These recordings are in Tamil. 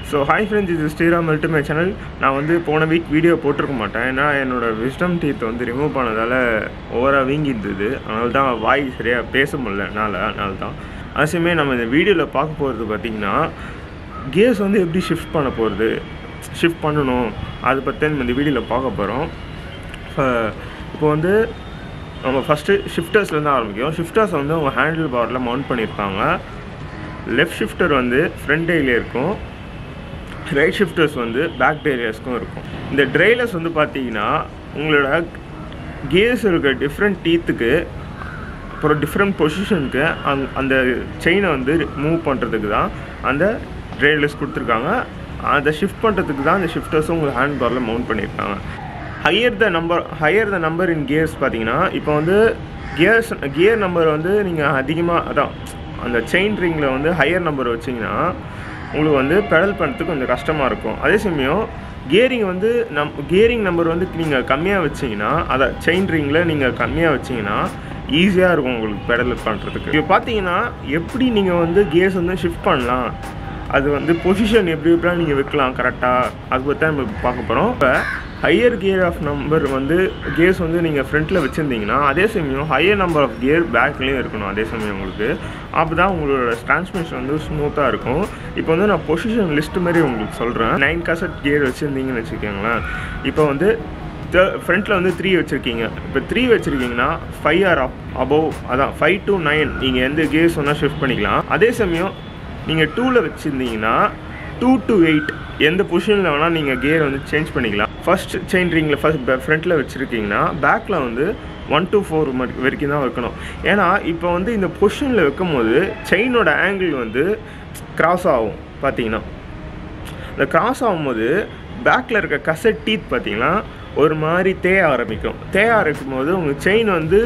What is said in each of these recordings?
ஸோ ஹாய் ஃப்ரெண்ட்ஸ் இது ஸ்ரீராம் அல்டிமேட் சேனல் நான் வந்து போன வீக் வீடியோ போட்டிருக்க மாட்டேன் ஏன்னா என்னோடய விஸ்டம் டீத் வந்து ரிமூவ் பண்ணதால் ஓவராக வீங்கி இருந்தது அதனால தான் வாய் சரியாக பேச முடியல என்னால் அதனால தான் அவசியமே நம்ம இந்த வீடியோவில் பார்க்க போகிறது பார்த்திங்கன்னா கேர்ஸ் வந்து எப்படி ஷிஃப்ட் பண்ண போகிறது ஷிஃப்ட் பண்ணணும் அதை பற்றி நம்ம இந்த வீடியோவில் பார்க்க போகிறோம் இப்போ வந்து நம்ம ஃபஸ்ட்டு ஷிஃப்டர்ஸ்லேருந்து ஆரம்பிக்கும் ஷிஃப்டர்ஸ் வந்து அவங்க ஹேண்டில் பாரில் மவுண்ட் பண்ணியிருப்பாங்க லெஃப்ட் ஷிஃப்டர் வந்து ஃப்ரண்ட் டெய்லியே இருக்கும் ரைட் ஷிஃப்டர்ஸ் வந்து பேக் டெய்லியர்ஸ்க்கும் இருக்கும் இந்த ட்ரைலர்ஸ் வந்து பார்த்தீங்கன்னா உங்களோட கியர்ஸ் இருக்க டிஃப்ரெண்ட் டீத்துக்கு அப்புறம் டிஃப்ரெண்ட் பொசிஷனுக்கு அந் அந்த செயினை வந்து மூவ் பண்ணுறதுக்கு தான் அந்த ட்ரைலர்ஸ் கொடுத்துருக்காங்க அதை ஷிஃப்ட் பண்ணுறதுக்கு தான் அந்த ஷிஃப்டர்ஸும் உங்கள் ஹேண்ட் பாரில் மவுண்ட் பண்ணியிருக்காங்க higher the number higher the number in gears பார்த்தீங்கன்னா இப்போ வந்து கியர்ஸ் கியர் நம்பர் வந்து நீங்கள் அதிகமாக அதான் அந்த செயின் ரிங்கில் வந்து ஹையர் நம்பர் வச்சிங்கன்னா உங்களுக்கு வந்து பெடல் பண்ணுறதுக்கு கொஞ்சம் கஷ்டமாக இருக்கும் அதே சமயம் கியரிங் வந்து நம் கியரிங் நம்பர் வந்து நீங்கள் கம்மியாக வச்சிங்கன்னா அதை செயின் ரிங்கில் நீங்கள் கம்மியாக வச்சிங்கன்னா ஈஸியாக இருக்கும் உங்களுக்கு பெடல் பண்ணுறதுக்கு இப்போ பார்த்தீங்கன்னா எப்படி நீங்கள் வந்து கியர்ஸ் வந்து ஷிஃப்ட் பண்ணலாம் அது வந்து பொசிஷன் எப்படி எப்படிலாம் நீங்கள் வைக்கலாம் கரெக்டாக அது பற்றி தான் நம்ம பார்க்க போகிறோம் இப்போ ஹையர் கியர் ஆஃப் நம்பர் வந்து கியர்ஸ் வந்து நீங்கள் ஃப்ரண்ட்டில் வச்சுருந்தீங்கன்னா அதே சமயம் ஹையர் நம்பர் ஆஃப் கியர் பேக்லேயும் இருக்கணும் அதே சமயம் உங்களுக்கு அப்போ தான் உங்களோட டிரான்ஸ்மிஷன் வந்து ஸ்மூத்தாக இருக்கும் இப்போ வந்து நான் பொசிஷன் லிஸ்ட் மாதிரி உங்களுக்கு சொல்கிறேன் நைன் கசட் கியர் வச்சுருந்தீங்கன்னு வச்சுக்கோங்களேன் இப்போ வந்து ஃப்ரண்ட்டில் வந்து த்ரீ வச்சுருக்கீங்க இப்போ த்ரீ வச்சுருக்கீங்கன்னா ஃபைவ் ஆர் அப் அபவ் அதான் ஃபைவ் டு நைன் நீங்கள் எந்த கியர்ஸ் வேணால் ஷிஃப்ட் பண்ணிக்கலாம் அதே சமயம் நீங்கள் டூவில் வச்சுருந்தீங்கன்னா டூ டு எயிட் எந்த பொசிஷனில் வேணால் நீங்கள் கியர் வந்து சேஞ்ச் பண்ணிக்கலாம் ஃபஸ்ட் செயின் ரிங்கில் ஃபஸ்ட் ஃப்ரண்ட்டில் வச்சுருக்கீங்கன்னா பேக்கில் வந்து ஒன் டு ஃபோர் வரைக்கும் தான் வைக்கணும் ஏன்னா இப்போ வந்து இந்த பொசிஷனில் வைக்கும் போது செயினோட ஆங்கிள் வந்து கிராஸ் ஆகும் பார்த்தீங்கன்னா இந்த கிராஸ் ஆகும்போது பேக்கில் இருக்க கசட் டீத் பார்த்தீங்கன்னா ஒரு மாதிரி தேய ஆரம்பிக்கும் தேய ஆரம்பிக்கும் போது உங்கள் செயின் வந்து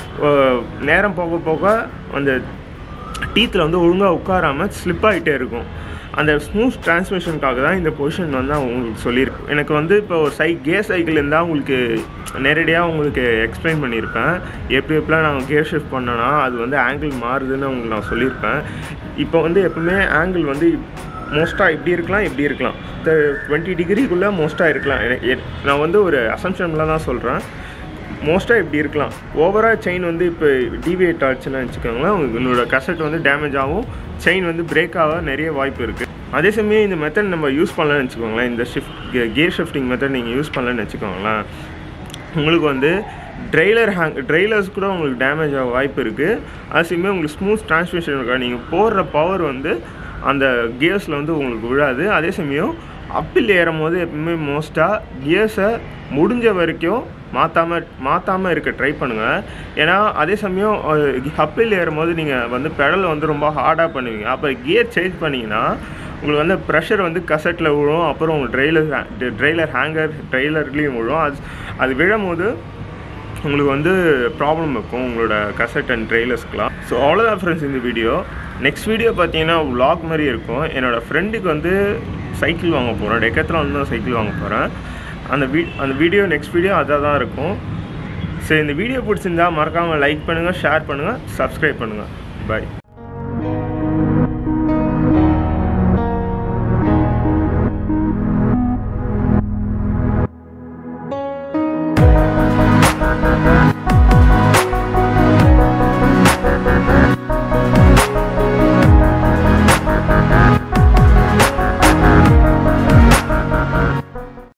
நேரம் போக போக அந்த டீத்தில் வந்து ஒழுங்காக உட்காராமல் ஸ்லிப் ஆகிட்டே இருக்கும் அந்த ஸ்மூத் டிரான்ஸ்மிஷனுக்காக தான் இந்த பொசிஷன் வந்து நான் உங்களுக்கு சொல்லியிருக்கேன் எனக்கு வந்து இப்போ ஒரு சை கேர் சைக்கிள் இருந்தால் உங்களுக்கு நேரடியாக உங்களுக்கு எக்ஸ்பிளைன் பண்ணியிருப்பேன் எப்படி எப்படிலாம் நாங்கள் கேர் ஷிஃப்ட் பண்ணோன்னா அது வந்து ஆங்கிள் மாறுதுன்னு உங்களுக்கு நான் சொல்லியிருப்பேன் இப்போ வந்து எப்பவுமே ஆங்கிள் வந்து மோஸ்ட்டாக இப்படி இருக்கலாம் இப்படி இருக்கலாம் இந்த டுவெண்ட்டி டிகிரிக்குள்ளே மோஸ்ட்டாக இருக்கலாம் நான் வந்து ஒரு அசம்ஷனில் தான் சொல்கிறேன் மோஸ்ட்டாக இப்படி இருக்கலாம் ஓவராக செயின் வந்து இப்போ டிவியேட் ஆச்சுன்னு வச்சுக்கோங்களேன் உங்களோட கசட் வந்து டேமேஜ் ஆகும் செயின் வந்து பிரேக் ஆக நிறைய வாய்ப்பு இருக்குது அதே சமயம் இந்த மெத்தட் நம்ம யூஸ் பண்ணலன்னு வச்சுக்கோங்களேன் இந்த ஷிஃப்ட் கியர் ஷிஃப்டிங் மெத்தட் நீங்கள் யூஸ் பண்ணலன்னு வச்சுக்கோங்களேன் உங்களுக்கு வந்து ட்ரெய்லர் ஹேங் ட்ரெய்லர்ஸ் கூட உங்களுக்கு டேமேஜ் ஆக வாய்ப்பு இருக்குது அது சமயம் உங்களுக்கு ஸ்மூத் டிரான்ஸ்மிஷன் இருக்கா நீங்கள் போடுற பவர் வந்து அந்த கியர்ஸில் வந்து உங்களுக்கு விழாது அதே சமயம் அப்பில் ஏறும் போது எப்பவுமே மோஸ்ட்டாக கியர்ஸை முடிஞ்ச வரைக்கும் மாற்றாமல் மாற்றாமல் இருக்க ட்ரை பண்ணுங்கள் ஏன்னா அதே சமயம் அப்பில் ஏறும் போது நீங்கள் வந்து பெடல் வந்து ரொம்ப ஹார்டாக பண்ணுவீங்க அப்போ கியர் சேஞ்ச் பண்ணிங்கன்னா உங்களுக்கு வந்து ப்ரெஷர் வந்து கசட்டில் விழும் அப்புறம் உங்கள் ட்ரெய்லர் ட்ரெய்லர் ஹேங்கர் ட்ரெய்லர்லேயும் விழும் அது அது விழும் போது உங்களுக்கு வந்து ப்ராப்ளம் இருக்கும் உங்களோட கசட் அண்ட் ட்ரெய்லர்ஸ்க்கெலாம் ஸோ அவ்வளோதான் ஃப்ரெண்ட்ஸ் இந்த வீடியோ நெக்ஸ்ட் வீடியோ பார்த்தீங்கன்னா விலாக் மாதிரி இருக்கும் என்னோடய ஃப்ரெண்டுக்கு வந்து சைக்கிள் வாங்க போகிறேன் டெக்கத்தில் வந்து நான் சைக்கிள் வாங்க போகிறேன் அந்த வீ அந்த வீடியோ நெக்ஸ்ட் வீடியோ அதாக தான் இருக்கும் சரி இந்த வீடியோ பிடிச்சிருந்தா மறக்காமல் லைக் பண்ணுங்கள் ஷேர் பண்ணுங்கள் சப்ஸ்கிரைப் பண்ணுங்கள் பாய்